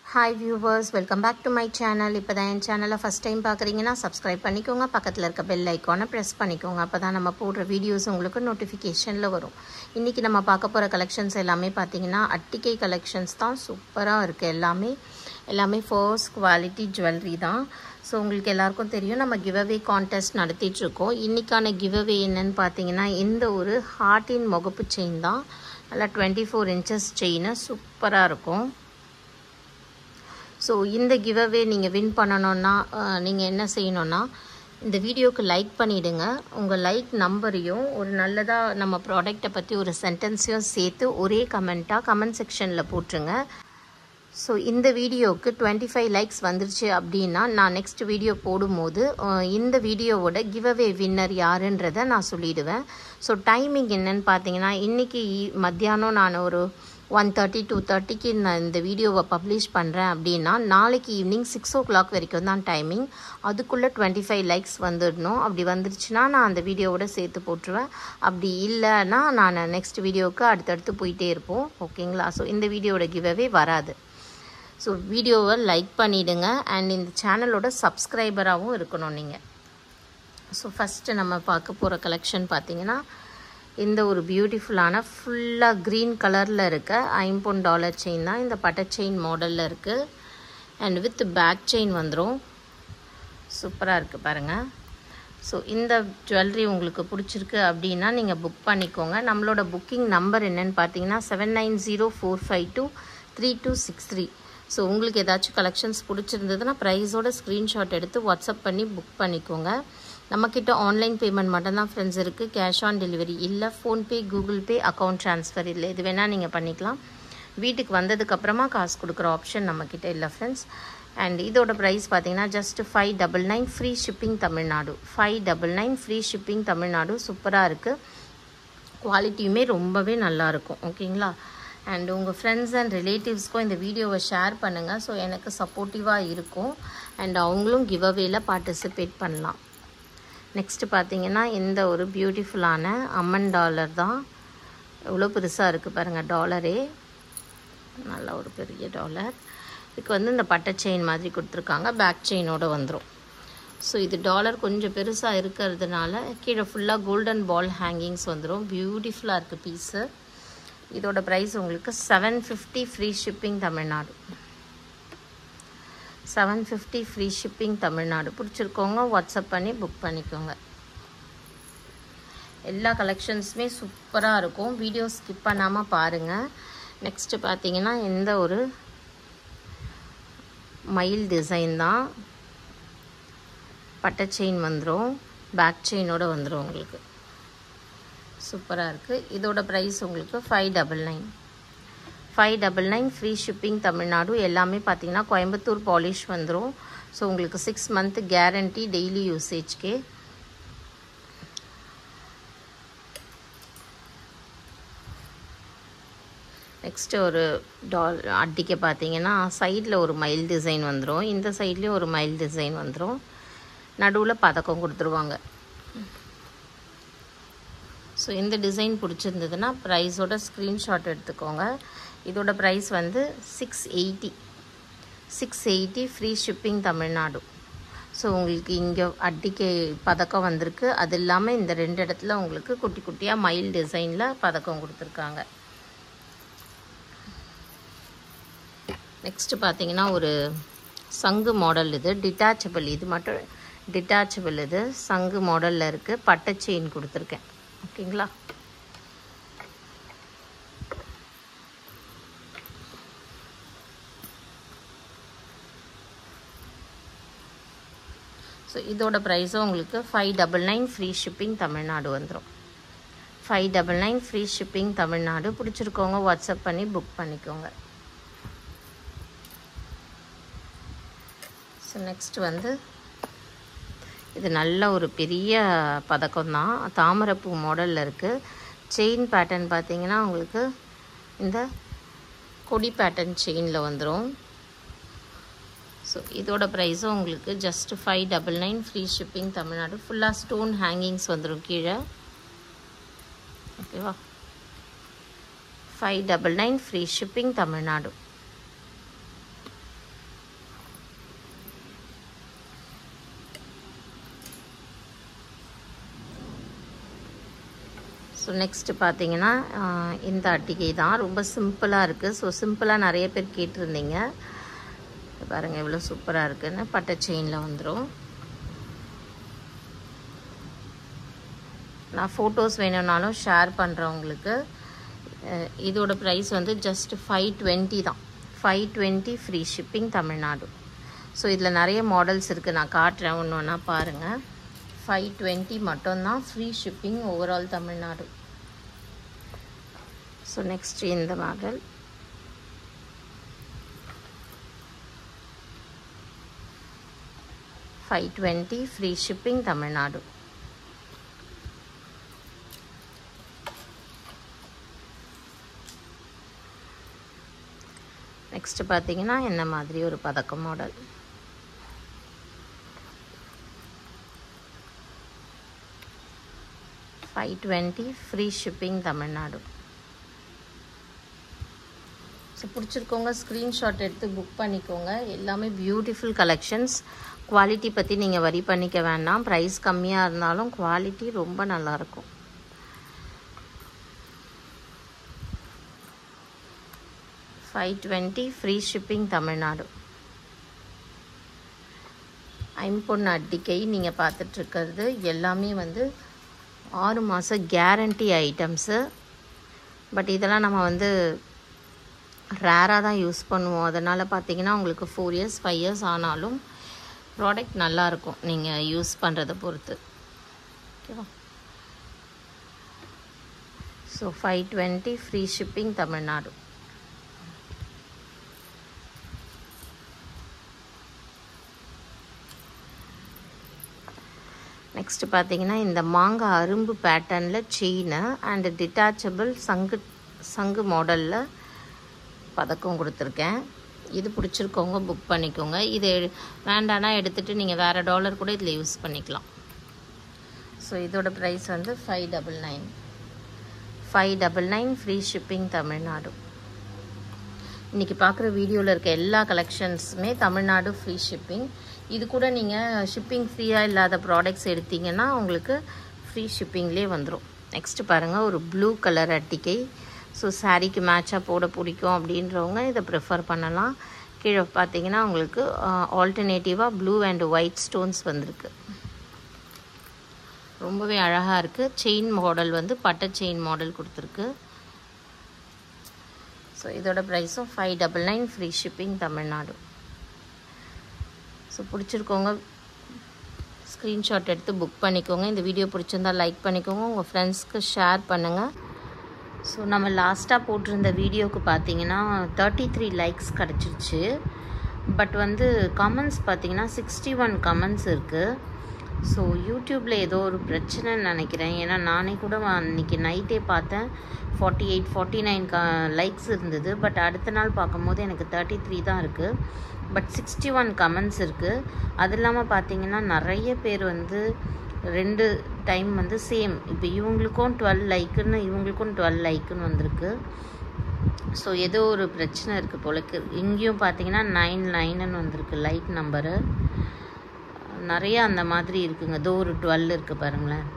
hi viewers welcome back to my channel இப்போ தான் என் சேனலை ஃபஸ்ட் டைம் பார்க்குறீங்கன்னா சப்ஸ்கிரைப் பண்ணிக்கோங்க பக்கத்தில் இருக்க பெல் ஐக்கானை ப்ரெஸ் பண்ணிக்கோங்க அப்போ தான் நம்ம போடுற வீடியோஸ் உங்களுக்கு நோட்டிஃபிகேஷனில் வரும் இன்றைக்கி நம்ம பார்க்க போகிற கலெக்ஷன்ஸ் எல்லாமே பார்த்தீங்கன்னா அட்டிகை கலெக்ஷன்ஸ் தான் சூப்பராக இருக்குது எல்லாமே எல்லாமே ஃபர்ஸ்ட் குவாலிட்டி ஜுவல்லரி தான் ஸோ உங்களுக்கு எல்லாருக்கும் தெரியும் நம்ம கிவ்அவே கான்டெஸ்ட் நடத்திட்டுருக்கோம் இன்றைக்கான கிவ்அவே என்னன்னு பார்த்தீங்கன்னா இந்த ஒரு ஹார்ட்டின் முகப்பு செயின் தான் நல்லா டுவெண்ட்டி ஃபோர் இன்ச்சஸ் செயின் சூப்பராக இருக்கும் ஸோ இந்த கிவ்அவே நீங்கள் வின் பண்ணணுன்னா நீங்கள் என்ன செய்யணுன்னா இந்த வீடியோக்கு லைக் பண்ணிவிடுங்க உங்கள் லைக் நம்பரையும் ஒரு நல்லதாக நம்ம ப்ராடக்டை பற்றி ஒரு சென்டென்ஸையும் சேர்த்து ஒரே கமெண்ட்டாக கமெண்ட் செக்ஷனில் போட்டுருங்க ஸோ இந்த வீடியோவுக்கு டுவெண்ட்டி ஃபைவ் லைக்ஸ் வந்துருச்சு அப்படின்னா நான் நெக்ஸ்ட் வீடியோ போடும்போது இந்த வீடியோவோட கிவ்அவே வின்னர் யாருன்றதை நான் சொல்லிவிடுவேன் ஸோ டைமிங் என்னன்னு பார்த்தீங்கன்னா இன்றைக்கி மத்தியானம் நான் ஒரு ஒன் தேர்ட்டி டூ தேர்ட்டிக்கு நான் இந்த வீடியோவை பப்ளிஷ் பண்ணுறேன் அப்படின்னா நாளைக்கு ஈவினிங் சிக்ஸ் ஓ கிளாக் வரைக்கும் தான் டைமிங் அதுக்குள்ளே டுவெண்ட்டி ஃபைவ் லைக்ஸ் வந்துடணும் அப்படி வந்துருச்சுன்னா நான் அந்த வீடியோவோட சேர்த்து போட்டுருவேன் அப்படி இல்லைன்னா நான் நெக்ஸ்ட் வீடியோவுக்கு அடுத்தடுத்து போயிட்டே இருப்போம் ஓகேங்களா ஸோ இந்த வீடியோவோட கிவ்அவே வராது ஸோ வீடியோவை லைக் பண்ணிவிடுங்க அண்ட் இந்த சேனலோட சப்ஸ்கிரைபராகவும் இருக்கணும் நீங்கள் ஸோ ஃபஸ்ட்டு நம்ம பார்க்க போகிற கலெக்ஷன் பார்த்தீங்கன்னா இந்த ஒரு பியூட்டிஃபுல்லான ஃபுல்லாக க்ரீன் கலரில் இருக்க ஐம்பொன் டாலர் செயின் தான் இந்த பட்டர் செயின் மாடலில் இருக்குது அண்ட் வித் பேக் செயின் வந்துடும் சூப்பராக இருக்குது பாருங்கள் ஸோ இந்த ஜுவல்லரி உங்களுக்கு பிடிச்சிருக்கு அப்படின்னா நீங்கள் புக் பண்ணிக்கோங்க நம்மளோட புக்கிங் நம்பர் என்னென்னு பார்த்தீங்கன்னா seven nine zero four five two three two six three so உங்களுக்கு ஏதாச்சும் கலெக்ஷன்ஸ் பிடிச்சிருந்ததுன்னா ப்ரைஸோட ஸ்க்ரீன்ஷாட் எடுத்து வாட்ஸ்அப் பண்ணி புக் பண்ணிக்கோங்க நம்மக்கிட்ட ஆன்லைன் பேமெண்ட் மட்டும்தான் ஃப்ரெண்ட்ஸ் இருக்குது கேஷ் ஆன் டெலிவரி இல்லை PhonePe Google Pay account transfer இல்லை இது வேணால் நீங்கள் பண்ணிக்கலாம் வீட்டுக்கு வந்ததுக்கப்புறமா காசு கொடுக்குற ஆப்ஷன் நம்மக்கிட்ட இல்லை ஃப்ரெண்ட்ஸ் அண்ட் இதோட ப்ரைஸ் பார்த்தீங்கன்னா just five double nine free shipping Tamil Nadu five double nine free shipping Tamil Nadu சூப்பராக இருக்குது குவாலிட்டியுமே ரொம்பவே நல்லாயிருக்கும் ஓகேங்களா அண்ட் உங்கள் ஃப்ரெண்ட்ஸ் அண்ட் ரிலேட்டிவ்ஸ்க்கும் இந்த வீடியோவை ஷேர் பண்ணுங்கள் ஸோ எனக்கு சப்போர்ட்டிவாக இருக்கும் அண்ட் அவங்களும் கிவ் அவேல பார்ட்டிசிபேட் பண்ணலாம் நெக்ஸ்ட்டு பார்த்தீங்கன்னா இந்த ஒரு பியூட்டிஃபுல்லான அம்மன் டாலர் தான் எவ்வளோ பெருசாக இருக்குது பாருங்கள் டாலரே நல்ல ஒரு பெரிய டாலர் இதுக்கு வந்து இந்த பட்டை செயின் மாதிரி கொடுத்துருக்காங்க பேக் செயினோடு வந்துடும் ஸோ இது டாலர் கொஞ்சம் பெருசாக இருக்கிறதுனால கீழே ஃபுல்லாக கோல்டன் பால் ஹேங்கிங்ஸ் வந்துடும் பியூட்டிஃபுல்லாக இருக்குது பீஸு இதோட ப்ரைஸ் உங்களுக்கு seven fifty free shipping Tamil Nadu seven fifty free shipping Tamil Nadu பிடிச்சிருக்கோங்க வாட்ஸ்அப் பண்ணி புக் பண்ணிக்கோங்க எல்லா கலெக்ஷன்ஸுமே சூப்பராக இருக்கும் வீடியோ ஸ்கிப் பண்ணாமல் பாருங்கள் நெக்ஸ்ட்டு பார்த்தீங்கன்னா எந்த ஒரு மயில் டிசைன் தான் பட்டை செயின் வந்துடும் பேக் செயினோடு வந்துடும் உங்களுக்கு சூப்பராக இருக்குது இதோட ப்ரைஸ் உங்களுக்கு five double nine five double nine free shipping Tamil Nadu எல்லாமே பார்த்தீங்கன்னா கோயம்புத்தூர் பாலிஷ் வந்துடும் ஸோ உங்களுக்கு சிக்ஸ் மந்த்து கேரண்டி டெய்லி யூசேஜ்க்கு நெக்ஸ்ட்டு ஒரு டால் அட்டிக்க பார்த்தீங்கன்னா சைடில் ஒரு மயில் டிசைன் வந்துடும் இந்த சைட்லேயும் ஒரு மயில் டிசைன் வந்துடும் நடுவில் பதக்கம் கொடுத்துருவாங்க ஸோ இந்த டிசைன் பிடிச்சிருந்ததுன்னா ப்ரைஸோட ஸ்க்ரீன்ஷாட் எடுத்துக்கோங்க இதோட ப்ரைஸ் வந்து six eighty six eighty free shipping Tamil Nadu so உங்களுக்கு இங்கே அட்டிக்கை பதக்கம் வந்திருக்கு அது இல்லாமல் இந்த ரெண்டு இடத்துல உங்களுக்கு குட்டி குட்டியாக மயில் டிசைனில் பதக்கம் கொடுத்துருக்காங்க நெக்ஸ்ட்டு பார்த்தீங்கன்னா ஒரு சங்கு மாடல் இது டிட்டாச்சபிள் இது மட்டும் டிட்டாச்சபிள் இது சங்கு மாடலில் இருக்குது பட்டை செயின் கொடுத்துருக்கேன் ஓகேங்களா ஸோ இதோட ப்ரைஸும் உங்களுக்கு five double nine free shipping Tamil Nadu வந்துடும் five double nine free shipping Tamil Nadu பிடிச்சிருக்கோங்க வாட்ஸ்அப் பண்ணி புக் பண்ணிக்கோங்க ஸோ நெக்ஸ்ட் வந்து இது நல்ல ஒரு பெரிய பதக்கம் தான் தாமரைப்பூ மாடலில் இருக்குது செயின் பேட்டர்ன் பார்த்தீங்கன்னா உங்களுக்கு இந்த கொடி பேட்டர்ன் செயினில் வந்துடும் ஸோ இதோட ப்ரைஸும் உங்களுக்கு just five double nine free shipping Tamil Nadu ஃபுல்லாக ஸ்டோன் ஹேங்கிங்ஸ் வந்துடும் கீழே ஓகேவா five double nine free shipping Tamil Nadu so next பார்த்தீங்கன்னா ஆஹ், இந்த அட்டிகை தான் ரொம்ப சிம்பிளாக இருக்குது ஸோ சிம்பிளாக நிறைய பேர் கேட்டிருந்தீங்க இது பாருங்கள் எவ்வளோ சூப்பராக இருக்குன்னு பட்டை செயினில் வந்துடும் நான் ஃபோட்டோஸ் வேணும்னாலும் ஷேர் பண்ணுறேன் உங்களுக்கு அஹ், இதோட ப்ரைஸ் வந்து ஜஸ்ட் ஃபைவ் டுவெண்ட்டி தான் five twenty free shipping Tamil Nadu so இதில் நிறைய மாடல்ஸ் இருக்குது நான் காட்டுறேன் ஒன்று ஒன்றா பாருங்கள் ஃபைவ் டுவெண்ட்டி மட்டும்தான் free shipping overall Tamil Nadu so next இந்த model five twenty free shipping Tamil Nadu next பார்த்தீங்கன்னா இந்த மாதிரி ஒரு பதக்கம் model five twenty free shipping Tamil Nadu so பிடிச்சிருக்கவங்க ஸ்க்ரீன்ஷாட் எடுத்து புக் பண்ணிக்கோங்க எல்லாமே பியூட்டிஃபுல் கலெக்ஷன்ஸ் குவாலிட்டி பற்றி நீங்கள் வரி பண்ணிக்க வேண்டாம் ப்ரைஸ் கம்மியாக இருந்தாலும் குவாலிட்டி ரொம்ப நல்லாயிருக்கும் five twenty free shipping Tamil Nadu ஐம்பொன் அட்டிக்கை நீங்கள் பார்த்துட்ருக்கிறது எல்லாமே வந்து ஆறு மாத கேரண்டி ஐட்டம்ஸு பட் இதெல்லாம் நம்ம வந்து ரேராக தான் யூஸ் பண்ணுவோம் அதனால் பார்த்தீங்கன்னா உங்களுக்கு ஃபோர் இயர்ஸ் ஃபைவ் இயர்ஸ் ஆனாலும் ப்ராடக்ட் நல்லாயிருக்கும் நீங்கள் யூஸ் பண்ணுறதை பொறுத்து ஓகேவா so five twenty free shipping Tamil Nadu next பார்த்தீங்கன்னா இந்த மாங்காய் அரும்பு பேட்டர்னில் செயின் அண்ட் டிட்டாச்சபிள் சங்கு சங்கு மாடலில் பதக்கம் கொடுத்துருக்கேன் இது பிடிச்சிருக்கவங்க புக் பண்ணிக்கோங்க இது எடு- வேண்டானா எடுத்துகிட்டு நீங்கள் வேறு டாலர் கூட இதில் யூஸ் பண்ணிக்கலாம் ஸோ இதோட ப்ரைஸ் வந்து five double nine five double nine free shipping Tamil Nadu இன்றைக்கி பார்க்குற வீடியோவில் இருக்க எல்லா கலெக்ஷன்ஸுமே தமிழ்நாடு ஃப்ரீ ஷிப்பிங் இது கூட நீங்கள் ஷிப்பிங் ஃப்ரீயாக இல்லாத ப்ராடக்ட்ஸ் எடுத்தீங்கன்னா உங்களுக்கு ஃப்ரீ ஷிப்பிங்லேயே வந்துடும் நெக்ஸ்ட் பாருங்கள் ஒரு ப்ளூ கலர் அட்டிக்கை ஸோ சாரீக்கு மேட்சாக போட பிடிக்கும் அப்படின்றவங்க இதை ப்ரிஃபர் பண்ணலாம் கீழே பார்த்தீங்கன்னா உங்களுக்கு ஆல்டர்னேட்டிவாக ப்ளூ அண்ட் ஒயிட் ஸ்டோன்ஸ் வந்திருக்கு ரொம்பவே அழகாக இருக்குது செயின் மாடல் வந்து பட்டை செயின் மாடல் கொடுத்துருக்கு ஸோ இதோட ப்ரைஸும் five double nine free shipping Tamil Nadu so பிடிச்சிருக்கோங்க ஸ்க்ரீன்ஷாட் எடுத்து புக் பண்ணிக்கோங்க இந்த வீடியோ பிடிச்சிருந்தா லைக் பண்ணிக்கோங்க உங்கள் ஃப்ரெண்ட்ஸ்க்கு ஷேர் பண்ணுங்கள் ஸோ நம்ம லாஸ்ட்டாக போட்டிருந்த வீடியோவுக்கு பார்த்தீங்கன்னா தேர்ட்டி த்ரீ லைக்ஸ் கிடச்சிருச்சு பட் வந்து கமெண்ட்ஸ் பார்த்தீங்கன்னா சிக்ஸ்டி ஒன் கமெண்ட்ஸ் இருக்குது ஸோ யூடியூப்பில் ஏதோ ஒரு பிரச்சனைன்னு நினைக்கிறேன் ஏன்னா நானே கூட அன்றைக்கி நைட்டே பார்த்தேன் ஃபார்ட்டி எயிட் ஃபார்ட்டி நைன் க லைக்ஸ் இருந்தது பட் அடுத்த நாள் பார்க்கும்போது எனக்கு தேர்ட்டி த்ரீ தான் இருக்குது பட் சிக்ஸ்டி ஒன் கமெண்ட்ஸ் இருக்குது அது இல்லாமல் பார்த்தீங்கன்னா நிறைய பேர் வந்து ரெண்டு டைம் வந்து சேம் இப்போ இவங்களுக்கும் டுவெல் லைக்குன்னு இவங்களுக்கும் டுவெல் லைக்குன்னு வந்திருக்கு ஸோ ஏதோ ஒரு பிரச்சனை இருக்குது போலக்கு இங்கேயும் பார்த்தீங்கன்னா நைன் நைனுன்னு வந்திருக்கு லைக் நம்பரு நிறைய அந்த மாதிரி இருக்குங்க இதோ ஒரு டுவெல் இருக்குது பாருங்களேன்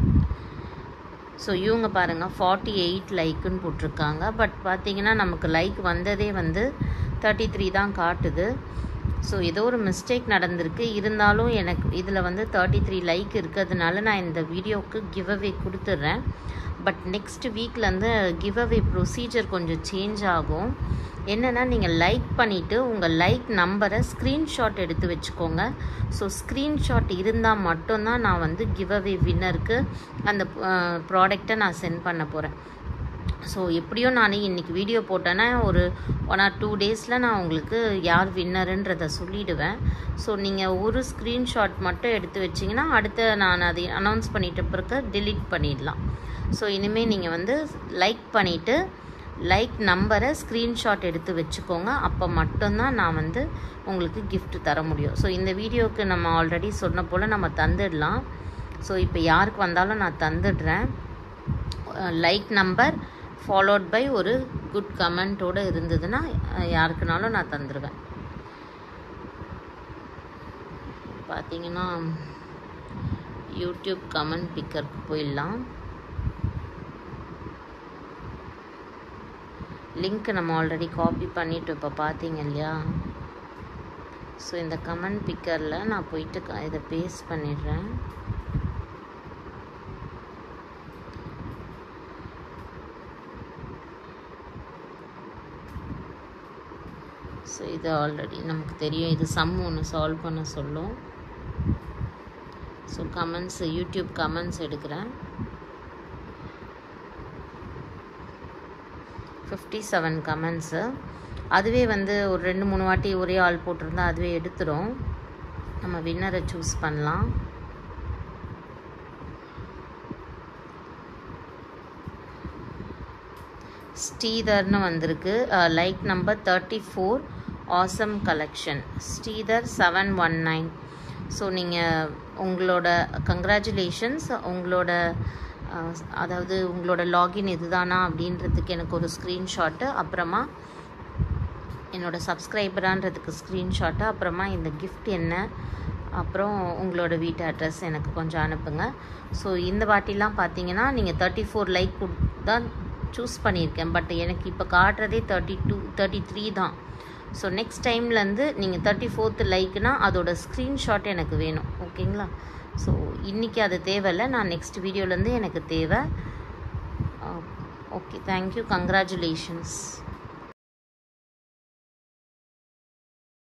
ஸோ இவங்க பாருங்கள் ஃபார்ட்டி எயிட் லைக்குன்னு போட்டிருக்காங்க பட் பார்த்தீங்கன்னா நமக்கு லைக் வந்ததே வந்து தேர்ட்டி த்ரீ தான் காட்டுது ஸோ ஏதோ ஒரு மிஸ்டேக் நடந்திருக்கு இருந்தாலும் எனக்கு இதில் வந்து தேர்ட்டி த்ரீ லைக் இருக்கிறதுனால நான் இந்த வீடியோவுக்கு கிவ் அவே கொடுத்துட்றேன் பட் நெக்ஸ்ட் வீக்லேருந்து கிவ் அவே ப்ரொசீஜர் கொஞ்சம் சேஞ்ச் ஆகும் என்னென்னா நீங்கள் லைக் பண்ணிவிட்டு உங்கள் லைக் நம்பரை ஸ்க்ரீன்ஷாட் எடுத்து வச்சுக்கோங்க ஸோ ஸ்க்ரீன்ஷாட் இருந்தால் மட்டும்தான் நான் வந்து கிவ் அவே வின்னருக்கு அந்த ப்ராடக்டை நான் சென்ட் பண்ண போகிறேன் ஸோ எப்படியோ நான் இன்றைக்கி வீடியோ போட்டேன்னா ஒரு ஒன் ஆர் டூ டேஸில் நான் உங்களுக்கு யார் வின்னருன்றதை சொல்லிவிடுவேன் ஸோ நீங்கள் ஒரு ஸ்க்ரீன்ஷாட் மட்டும் எடுத்து வச்சிங்கன்னா அடுத்த நான் அதை அனௌன்ஸ் பண்ணிட்ட பிறகு delete பண்ணிடலாம் ஸோ இனிமேல் நீங்கள் வந்து லைக் பண்ணிவிட்டு லைக் நம்பரை ஸ்க்ரீன்ஷாட் எடுத்து வச்சுக்கோங்க அப்போ மட்டும்தான் நான் வந்து உங்களுக்கு gift தர முடியும் ஸோ இந்த வீடியோவுக்கு நம்ம ஆல்ரெடி சொன்ன போல் நம்ம தந்துடலாம் ஸோ இப்போ யாருக்கு வந்தாலும் நான் தந்துடுறேன் லைக் நம்பர் ஃபாலோட் பை ஒரு குட் கமெண்ட்டோடு இருந்ததுன்னா அஹ், யாருக்குனாலும் நான் தந்துடுவேன் பார்த்தீங்கன்னா யூடியூப் கமெண்ட் பிக்கருக்கு போயிடலாம் லிங்க் நம்ம ஆல்ரெடி காப்பி பண்ணிவிட்டு இப்போ பார்த்தீங்க இல்லையா ஸோ இந்த கமெண்ட் பிக்கரில் நான் போயிட்டு க- இதை பேஸ்ட் பண்ணிடுறேன் ஸோ இது ஆல்ரெடி நமக்கு தெரியும் இது சம் ஒன்று சால்வ் பண்ண சொல்லும் ஸோ கமெண்ட்ஸ் யூடியூப் கமெண்ட்ஸ் எடுக்கிறேன் ஃபிஃப்டி செவன் கமெண்ட்ஸு அதுவே வந்து ஒரு ரெண்டு மூணு வாட்டி ஒரே ஆள் போட்டிருந்தா அதுவே எடுத்துரும் நம்ம வின்னரை சூஸ் பண்ணலாம் ஸ்ரீதர்னு வந்திருக்கு like number thirty four awesome collection Sridhar seven one nine so நீங்கள் உங்களோட கங்க்ராச்சுலேஷன்ஸ் உங்களோட அஹ், அதாவது உங்களோட லாகின் இதுதானா அப்படின்றதுக்கு எனக்கு ஒரு ஸ்க்ரீன்ஷாட்டு அப்புறமா என்னோட சப்ஸ்கிரைபரான்றதுக்கு ஸ்க்ரீன்ஷாட்டு அப்புறமா இந்த gift என்ன அப்புறம் உங்களோட வீட்டு அட்ரஸ் எனக்கு கொஞ்சம் அனுப்புங்க ஸோ இந்த வாட்டிலாம் பார்த்தீங்கன்னா நீங்கள் தேர்ட்டி ஃபோர் லைக் தான் சூஸ் பண்ணியிருக்கேன் பட் எனக்கு இப்போ காட்டுறதே தேர்ட்டி டூ தேர்ட்டி த்ரீ தான் ஸோ நெக்ஸ்ட் டைம்லேருந்து நீங்கள் தேர்ட்டி ஃபோர்த்து லைக்னா அதோட ஸ்க்ரீன்ஷாட் எனக்கு வேணும் ஓகேங்களா ஸோ இன்றைக்கி அது தேவையில்லை நான் நெக்ஸ்ட் வீடியோலேருந்து எனக்கு தேவை ஓகே தேங்க்யூ கங்க்ராச்சுலேஷன்ஸ்